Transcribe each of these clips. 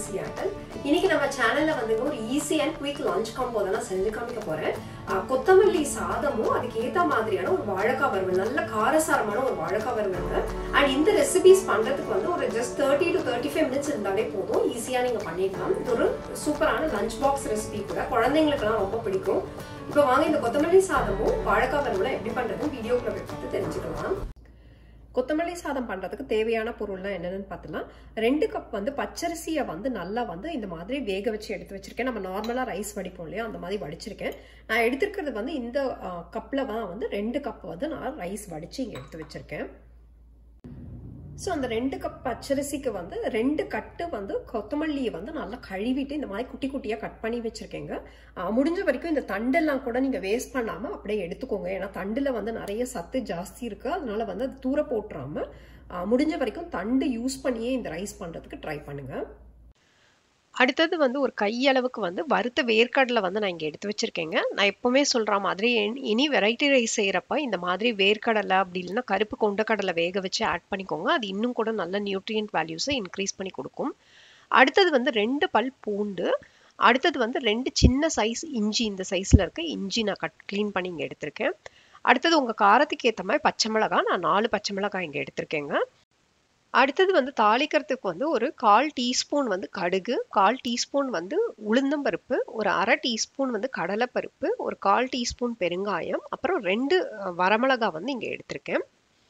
Seattle இன்னைக்கு நம்ம சேனல்ல வந்து ஒரு easy and quick lunch combo தான் நான் செஞ்சு காமிக்க போறேன் ஆஹ் கொத்தமல்லி சாதமும் அதுக்கு ஏத்த மாதிரியான ஒரு வாழைக்காய் வறுவல் நல்ல காரசாரமான ஒரு வாழைக்காய் வறுவலுங்க அண்ட் இந்த ரெசிபிஸ் பண்றதுக்கு வந்து ஒரு just thirty to thirty five minutes இருந்தாலே போதும் ஈஸியா நீங்க பண்ணிடலாம் இது ஒரு சூப்பரான லஞ்ச் பாக்ஸ் ரெசிபி கூட குழந்தைங்களுக்குலாம் ரொம்ப பிடிக்கும் இப்போ வாங்க இந்த கொத்தமல்லி சாதமும் வாழைக்காய் வறுவலும் எப்படி பண்றதுன்னு வீடியோக்குள்ள போய் பார்த்து தெரிஞ்சுக்கலாம் கொத்தமல்லி சாதம் பண்ணுறதுக்கு தேவையான பொருள்லாம் என்னென்னு பார்த்தலாம் ரெண்டு கப் வந்து பச்சரிசியை வந்து நல்லா வந்து இந்த மாதிரி வேக வச்சு எடுத்து வச்சிருக்கேன் நம்ம நார்மலாக ரைஸ் வடிப்போம் இல்லையா அந்த மாதிரி வடிச்சிருக்கேன் நான் எடுத்திருக்கிறது வந்து இந்த கப்பில் தான் வந்து ரெண்டு கப் வந்து நான் ரைஸ் வடித்து இங்கே எடுத்து வச்சிருக்கேன் ஸோ அந்த ரெண்டு கப் பச்சரிசிக்கு வந்து ரெண்டு கட்டு வந்து கொத்தமல்லியை வந்து நல்லா கழுவிட்டு இந்த மாதிரி குட்டி குட்டியாக கட் பண்ணி வச்சுருக்கேங்க முடிஞ்ச வரைக்கும் இந்த தண்டெல்லாம் கூட நீங்கள் வேஸ்ட் பண்ணாமல் அப்படியே எடுத்துக்கோங்க ஏன்னா தண்டில் வந்து நிறைய சத்து ஜாஸ்தி இருக்குது அதனால வந்து அது தூர போட்டுறாமல் முடிஞ்ச வரைக்கும் தண்டு யூஸ் பண்ணியே இந்த ரைஸ் பண்ணுறதுக்கு ட்ரை பண்ணுங்கள் அடுத்தது வந்து ஒரு கையளவுக்கு வந்து வறுத்த வேர்க்கடலை வந்து நான் இங்கே எடுத்து வச்சுருக்கேங்க நான் எப்போவுமே சொல்கிற மாதிரி இனி வெரைட்டி ரைஸ் செய்கிறப்ப இந்த மாதிரி வேர்க்கடலை அப்படி இல்லைன்னா கருப்பு கொண்டக்கடலை வேக வச்சு ஆட் பண்ணிக்கோங்க அது இன்னும் கூட நல்ல நியூட்ரியன்ட் வேல்யூஸை இன்க்ரீஸ் பண்ணி கொடுக்கும் அடுத்தது வந்து ரெண்டு பல் பூண்டு அடுத்தது வந்து ரெண்டு சின்ன சைஸ் இஞ்சி இந்த சைஸில் இருக்க இஞ்சி நான் கட் க்ளீன் பண்ணி இங்கே எடுத்திருக்கேன் அடுத்தது உங்கள் காரத்துக்கு ஏற்ற மாதிரி பச்சை மிளகாய் நான் நாலு பச்சை மிளகாய் இங்கே எடுத்திருக்கேங்க அடுத்தது வந்து தாளிக்கிறதுக்கு வந்து ஒரு கால் டீஸ்பூன் வந்து கடுகு கால் டீஸ்பூன் வந்து உளுந்தம்பருப்பு ஒரு அரை டீஸ்பூன் வந்து கடலைப்பருப்பு ஒரு கால் டீஸ்பூன் பெருங்காயம் அப்புறம் ரெண்டு வரமிளகா வந்து இங்கே எடுத்திருக்கேன்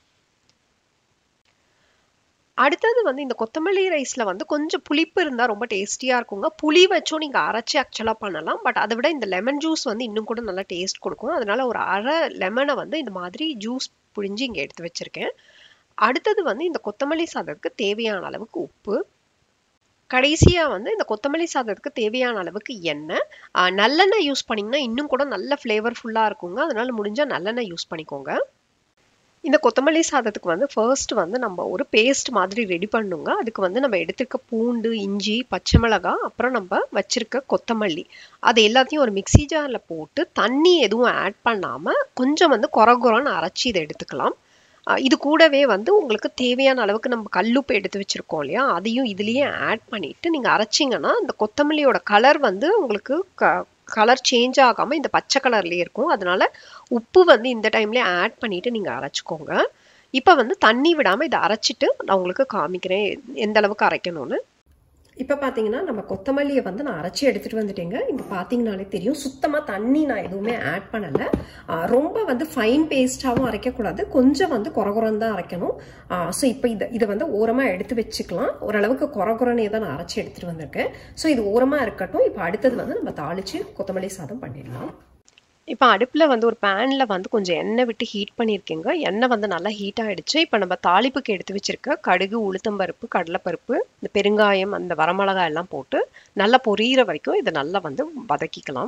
அடுத்தது வந்து இந்த கொத்தமல்லி ரைஸில் வந்து கொஞ்சம் புளிப்பு இருந்தால் ரொம்ப டேஸ்டியாக இருக்குங்க புளி வச்சும் நீங்கள் அரைச்சி ஆக்சுவலாக பண்ணலாம் பட் அதை விட இந்த லெமன் ஜூஸ் வந்து இன்னும் கூட நல்லா டேஸ்ட் கொடுக்கும் அதனால ஒரு அரை லெமனை வந்து இந்த மாதிரி ஜூஸ் புழிஞ்சு இங்கே எடுத்து வச்சுருக்கேன் அடுத்தது வந்து இந்த கொத்தமல்லி சாதத்துக்கு தேவையான அளவுக்கு உப்பு கடைசியாக வந்து இந்த கொத்தமல்லி சாதத்துக்கு தேவையான அளவுக்கு எண்ணெய் நல்லெண்ணெய் யூஸ் பண்ணிங்கன்னா இன்னும் கூட நல்ல ஃப்ளேவர்ஃபுல்லாக இருக்குங்க அதனால முடிஞ்சால் நல்லெண்ணெய் யூஸ் பண்ணிக்கோங்க இந்த கொத்தமல்லி சாதத்துக்கு வந்து ஃபர்ஸ்ட் வந்து நம்ம ஒரு பேஸ்ட் மாதிரி ரெடி பண்ணுங்க அதுக்கு வந்து நம்ம எடுத்துருக்க பூண்டு இஞ்சி பச்சை மிளகாய் அப்புறம் நம்ம வச்சிருக்க கொத்தமல்லி அது எல்லாத்தையும் ஒரு மிக்சி ஜாரில் போட்டு தண்ணி எதுவும் ஆட் பண்ணாமல் கொஞ்சம் வந்து குறை குறைன்னு அரைச்சி இதை எடுத்துக்கலாம் இது கூடவே வந்து உங்களுக்கு தேவையான அளவுக்கு நம்ம கல்லுப்பு எடுத்து வச்சுருக்கோம் இல்லையா அதையும் இதுலேயே ஆட் பண்ணிவிட்டு நீங்கள் அரைச்சிங்கன்னா இந்த கொத்தமல்லியோட கலர் வந்து உங்களுக்கு க கலர் சேஞ்ச் ஆகாமல் இந்த பச்சை கலர்லேயே இருக்கும் அதனால உப்பு வந்து இந்த டைம்லேயே ஆட் பண்ணிவிட்டு நீங்கள் அரைச்சிக்கோங்க இப்போ வந்து தண்ணி விடாமல் இதை அரைச்சிட்டு நான் உங்களுக்கு காமிக்கிறேன் எந்த அளவுக்கு அரைக்கணும்னு இப்போ பார்த்தீங்கன்னா நம்ம கொத்தமல்லியை வந்து நான் அரைச்சி எடுத்துகிட்டு வந்துட்டேங்க இங்கே பார்த்தீங்கனாலே தெரியும் சுத்தமாக தண்ணி நான் எதுவுமே ஆட் பண்ணலை ரொம்ப வந்து ஃபைன் பேஸ்ட்டாகவும் அரைக்கக்கூடாது கொஞ்சம் வந்து குறகுறன்னு தான் அரைக்கணும் ஸோ இப்போ இதை இதை வந்து ஓரமாக எடுத்து வச்சுக்கலாம் ஓரளவுக்கு குறகுறனே தான் நான் அரைச்சி எடுத்துகிட்டு வந்திருக்கேன் ஸோ இது ஓரமாக இருக்கட்டும் இப்போ அடுத்தது வந்து நம்ம தாளித்து கொத்தமல்லி சாதம் பண்ணிடலாம் இப்போ அடுப்பில் வந்து ஒரு பேனில் வந்து கொஞ்சம் எண்ணெய் விட்டு ஹீட் பண்ணியிருக்கேங்க எண்ணெய் வந்து நல்லா ஹீட் ஆகிடுச்சு இப்போ நம்ம தாளிப்புக்கு எடுத்து வச்சுருக்க கடுகு உளுத்தம்பருப்பு கடலைப்பருப்பு இந்த பெருங்காயம் அந்த வரமிளகாய் எல்லாம் போட்டு நல்லா பொரியிற வரைக்கும் இதை நல்லா வந்து வதக்கிக்கலாம்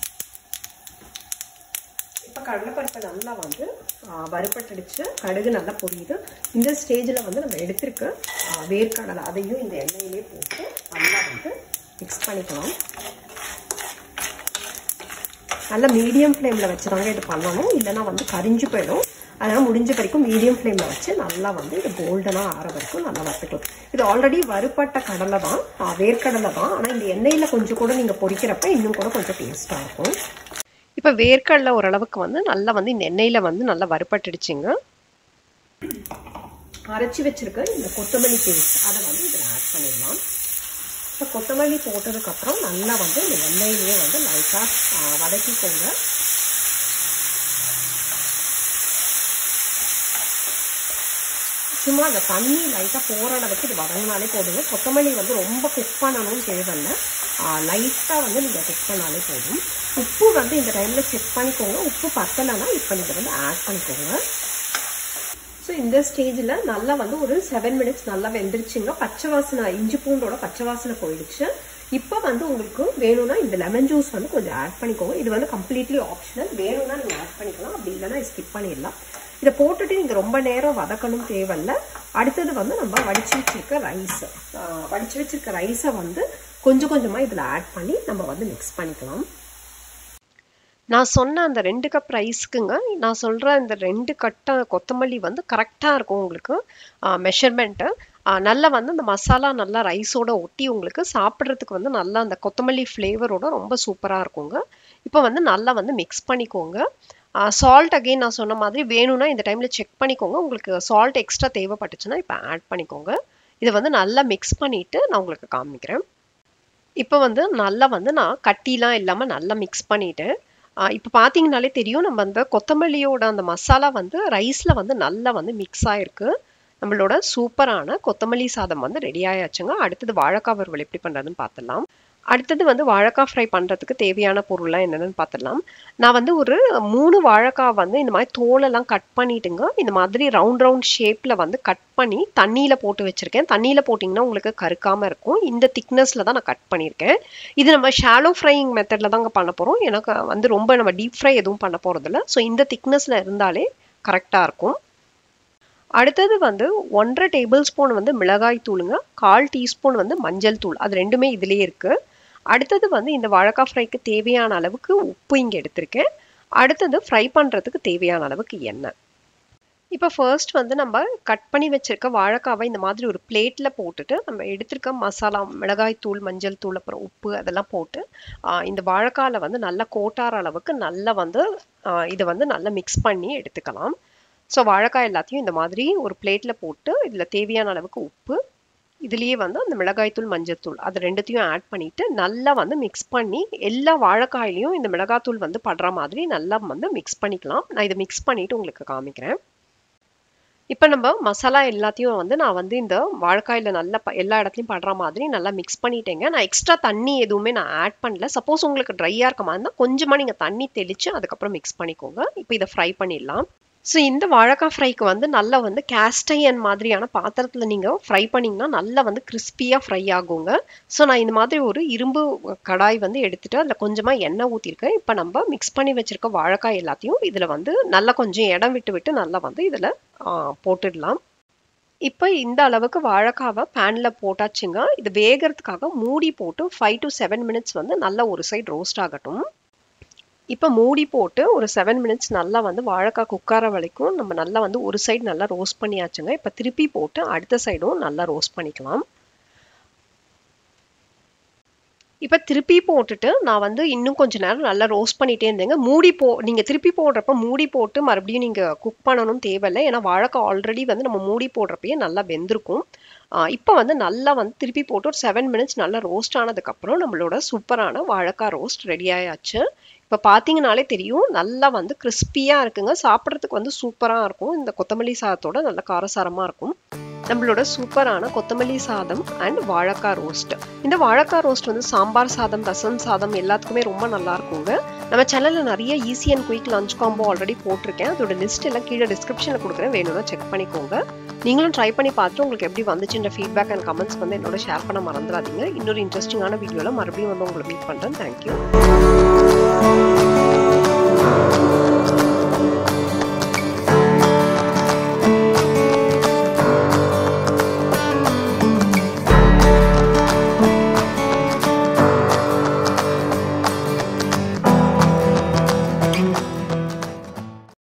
இப்போ கடலைப்பருப்பை நல்லா வந்து வறுப்பட்டடிச்சு கடுகு நல்லா பொரியுது இந்த ஸ்டேஜில் வந்து நம்ம எடுத்திருக்க வேர்க்கடலை அதையும் இந்த எண்ணெயிலே போட்டு நல்லா வந்து மிக்ஸ் பண்ணிக்கலாம் நல்லா மீடியம் ஃப்ளேமில் வச்சு தாங்க இது பண்ணணும் இல்லைனா வந்து கரிஞ்சு போயிடும் அதனால் முடிஞ்ச வரைக்கும் மீடியம் ஃப்ளேமில் வச்சு நல்லா வந்து இது கோல்டனாக ஆற வரைக்கும் நல்லா வறுத்துக்கலாம் இது ஆல்ரெடி வறுப்பட்ட கடலை தான் வேர்க்கடலை தான் ஆனால் இந்த எண்ணெயில் கொஞ்சம் கூட நீங்கள் பொரிக்கிறப்ப இன்னும் கூட கொஞ்சம் டேஸ்ட்டாக இருக்கும் இப்போ வேர்க்கடலை ஓரளவுக்கு வந்து நல்லா வந்து இந்த எண்ணெயில் வந்து நல்லா வறுப்பட்டுடுச்சுங்க அரைச்சி வச்சிருக்க இந்த கொத்தமல்லி பேஸ்ட் அதை வந்து இதில் ஆட் பண்ணிடலாம் இப்போ கொத்தமல்லி போட்டதுக்கப்புறம் நல்லா வந்து இந்த எண்ணெயிலேயே வந்து லைட்டாக வதக்கிக்கோங்க சும்மா அந்த தண்ணி லைட்டாக போகிற அளவுக்கு இது வதங்கினாலே போதுங்க கொத்தமல்லி வந்து ரொம்ப குக் பண்ணணும்னு தேவையில்லை லைட்டாக வந்து நீங்கள் குக் பண்ணாலே போதும் உப்பு வந்து இந்த டைமில் செக் பண்ணிக்கோங்க உப்பு பத்தலைன்னா இப்போ நீங்கள் வந்து ஆட் பண்ணிக்கோங்க ஸோ இந்த ஸ்டேஜில் நல்லா வந்து ஒரு செவன் மினிட்ஸ் நல்லா வெந்துருச்சுங்க பச்சை வாசனை இஞ்சி பூண்டோட பச்சை வாசனை போயிடுச்சு இப்போ வந்து உங்களுக்கு வேணும்னா இந்த லெமன் ஜூஸ் வந்து கொஞ்சம் ஆட் பண்ணிக்கோங்க இது வந்து கம்ப்ளீட்லி ஆப்ஷனல் வேணும்னா நீங்கள் ஆட் பண்ணிக்கலாம் அப்படி இல்லைன்னா ஸ்கிப் பண்ணிடலாம் இதை போட்டுட்டு நீங்கள் ரொம்ப நேரம் வதக்கணும் தேவையில்ல அடுத்தது வந்து நம்ம வடிச்சு வச்சிருக்க ரைஸ் வடிச்சு வச்சிருக்க ரைஸை வந்து கொஞ்சம் கொஞ்சமாக இதில் ஆட் பண்ணி நம்ம வந்து மிக்ஸ் பண்ணிக்கலாம் நான் சொன்ன அந்த ரெண்டு கப் ரைஸ்க்குங்க நான் சொல்கிற இந்த ரெண்டு கட்டை கொத்தமல்லி வந்து கரெக்டாக இருக்கும் உங்களுக்கு மெஷர்மெண்ட்டு நல்லா வந்து அந்த மசாலா நல்லா ரைஸோட ஒட்டி உங்களுக்கு சாப்பிட்றதுக்கு வந்து நல்லா அந்த கொத்தமல்லி ஃப்ளேவரோட ரொம்ப சூப்பராக இருக்குங்க இப்போ வந்து நல்லா வந்து மிக்ஸ் பண்ணிக்கோங்க சால்ட் அகெயின் நான் சொன்ன மாதிரி வேணும்னா இந்த டைமில் செக் பண்ணிக்கோங்க உங்களுக்கு சால்ட் எக்ஸ்ட்ரா தேவைப்பட்டுச்சுன்னா இப்போ ஆட் பண்ணிக்கோங்க இதை வந்து நல்லா மிக்ஸ் பண்ணிவிட்டு நான் உங்களுக்கு காமிக்கிறேன் இப்போ வந்து நல்லா வந்து நான் கட்டிலாம் இல்லாமல் நல்லா மிக்ஸ் பண்ணிவிட்டேன் இப்போ பார்த்தீங்கனாலே தெரியும் நம்ம அந்த கொத்தமல்லியோட அந்த மசாலா வந்து ரைஸில் வந்து நல்லா வந்து மிக்ஸ் ஆகிருக்கு நம்மளோட சூப்பரான கொத்தமல்லி சாதம் வந்து ரெடி ஆயாச்சுங்க அடுத்தது வாழைக்காய் வறுவல் எப்படி பண்ணுறதுன்னு பார்த்துடலாம் அடுத்தது வந்து வாழைக்காய் ஃப்ரை பண்ணுறதுக்கு தேவையான பொருள்லாம் என்னென்னு பார்த்துடலாம் நான் வந்து ஒரு மூணு வாழைக்காய் வந்து இந்த மாதிரி தோலெல்லாம் கட் பண்ணிட்டுங்க இந்த மாதிரி ரவுண்ட் ரவுண்ட் ஷேப்பில் வந்து கட் பண்ணி தண்ணியில் போட்டு வச்சுருக்கேன் தண்ணியில் போட்டிங்கன்னா உங்களுக்கு கருக்காமல் இருக்கும் இந்த திக்னஸில் தான் நான் கட் பண்ணியிருக்கேன் இது நம்ம ஷாலோ ஃப்ரையிங் மெத்தடில் தாங்க பண்ண போகிறோம் எனக்கு வந்து ரொம்ப நம்ம டீப் ஃப்ரை எதுவும் பண்ண போகிறதில்ல ஸோ இந்த திக்னஸில் இருந்தாலே கரெக்டாக இருக்கும் அடுத்தது வந்து ஒன்றரை டேபிள் ஸ்பூன் வந்து மிளகாய் தூளுங்க கால் டீஸ்பூன் வந்து மஞ்சள் தூள் அது ரெண்டுமே இதுலேயே இருக்குது அடுத்தது வந்து இந்த வாழைக்காய் ஃப்ரைக்கு தேவையான அளவுக்கு உப்பு இங்கே எடுத்திருக்கேன் அடுத்தது ஃப்ரை பண்ணுறதுக்கு தேவையான அளவுக்கு எண்ணெய் இப்போ ஃபர்ஸ்ட் வந்து நம்ம கட் பண்ணி வச்சிருக்க வாழைக்காவை இந்த மாதிரி ஒரு பிளேட்டில் போட்டுட்டு நம்ம எடுத்திருக்க மசாலா மிளகாய் தூள் மஞ்சள் தூள் அப்புறம் உப்பு அதெல்லாம் போட்டு இந்த வாழைக்காயில் வந்து நல்லா கோட்டார அளவுக்கு நல்லா வந்து இதை வந்து நல்லா மிக்ஸ் பண்ணி எடுத்துக்கலாம் ஸோ வாழைக்காய் எல்லாத்தையும் இந்த மாதிரி ஒரு பிளேட்டில் போட்டு இதில் தேவையான அளவுக்கு உப்பு இதுலேயே வந்து அந்த மிளகாய்த்தூள் மஞ்சத்தூள் அது ரெண்டுத்தையும் ஆட் பண்ணிவிட்டு நல்லா வந்து மிக்ஸ் பண்ணி எல்லா வாழைக்காயிலையும் இந்த மிளகாத்தூள் வந்து படுற மாதிரி நல்லா வந்து மிக்ஸ் பண்ணிக்கலாம் நான் இதை மிக்ஸ் பண்ணிவிட்டு உங்களுக்கு காமிக்கிறேன் இப்போ நம்ம மசாலா எல்லாத்தையும் வந்து நான் வந்து இந்த வாழைக்காயில் நல்லா எல்லா இடத்துலையும் படுற மாதிரி நல்லா மிக்ஸ் பண்ணிட்டேங்க நான் எக்ஸ்ட்ரா தண்ணி எதுவுமே நான் ஆட் பண்ணல சப்போஸ் உங்களுக்கு ட்ரையாக இருக்க மாதிரி இருந்தால் கொஞ்சமாக நீங்கள் தண்ணி தெளித்து அதுக்கப்புறம் மிக்ஸ் பண்ணிக்கோங்க இப்போ இதை ஃப்ரை பண்ணிடலாம் ஸோ இந்த வாழைக்காய் ஃப்ரைக்கு வந்து நல்லா வந்து கேஸ்டையன் மாதிரியான பாத்திரத்தில் நீங்கள் ஃப்ரை பண்ணிங்கன்னா நல்லா வந்து கிறிஸ்பியாக ஃப்ரை ஆகுங்க ஸோ நான் இந்த மாதிரி ஒரு இரும்பு கடாய் வந்து எடுத்துகிட்டு அதில் கொஞ்சமாக எண்ணெய் ஊற்றிருக்கேன் இப்போ நம்ம மிக்ஸ் பண்ணி வச்சுருக்க வாழைக்காய் எல்லாத்தையும் இதில் வந்து நல்லா கொஞ்சம் இடம் விட்டு விட்டு நல்லா வந்து இதில் போட்டுடலாம் இப்போ இந்த அளவுக்கு வாழைக்காவை பேனில் போட்டாச்சுங்க இது வேகிறதுக்காக மூடி போட்டு ஃபைவ் டு செவன் மினிட்ஸ் வந்து நல்லா ஒரு சைடு ரோஸ்ட் ஆகட்டும் இப்போ மூடி போட்டு ஒரு செவன் மினிட்ஸ் நல்லா வந்து வாழைக்காய் குக்கார வரைக்கும் நம்ம நல்லா வந்து ஒரு சைடு நல்லா ரோஸ்ட் பண்ணியாச்சுங்க இப்போ திருப்பி போட்டு அடுத்த சைடும் நல்லா ரோஸ்ட் பண்ணிக்கலாம் இப்போ திருப்பி போட்டுட்டு நான் வந்து இன்னும் கொஞ்ச நேரம் நல்லா ரோஸ்ட் பண்ணிட்டே இருந்தேங்க மூடி போ நீங்கள் திருப்பி போடுறப்ப மூடி போட்டு மறுபடியும் நீங்கள் குக் பண்ணணும் தேவையில்லை ஏன்னா வாழைக்காய் ஆல்ரெடி வந்து நம்ம மூடி போடுறப்பயே நல்லா வெந்திருக்கும் இப்போ வந்து நல்லா வந்து திருப்பி போட்டு ஒரு செவன் மினிட்ஸ் நல்லா ரோஸ்ட் ஆனதுக்கப்புறம் நம்மளோட சூப்பரான வாழைக்காய் ரோஸ்ட் ரெடி ஆயாச்சு இப்போ பார்த்தீங்கனாலே தெரியும் நல்லா வந்து கிறிஸ்பியாக இருக்குங்க சாப்பிட்றதுக்கு வந்து சூப்பராக இருக்கும் இந்த கொத்தமல்லி சாதத்தோட நல்ல காரசாரமாக இருக்கும் நம்மளோட சூப்பரான கொத்தமல்லி சாதம் அண்ட் வாழைக்காய் ரோஸ்ட் இந்த வாழைக்காய் ரோஸ்ட் வந்து சாம்பார் சாதம் ரசம் சாதம் எல்லாத்துக்குமே ரொம்ப நல்லா இருக்குங்க நம்ம சேனலில் நிறைய easy and quick lunch combo already போட்டிருக்கேன் அதோட லிஸ்ட் எல்லாம் கீழே டிஸ்கிரிப்ஷனில் கொடுக்குறேன் வேணும்னா செக் பண்ணிக்கோங்க நீங்களும் ட்ரை பண்ணி பார்த்துட்டு உங்களுக்கு எப்படி வந்துச்சுன்ற ஃபீட்பேக் அண்ட் கமெண்ட்ஸ் வந்து என்னோட ஷேர் பண்ண மறந்துடாதீங்க இன்னொரு இன்ட்ரெஸ்டிங்கான வீடியோவில் மறுபடியும் வந்து உங்களை மீட் பண்ணுறேன் தேங்க்யூ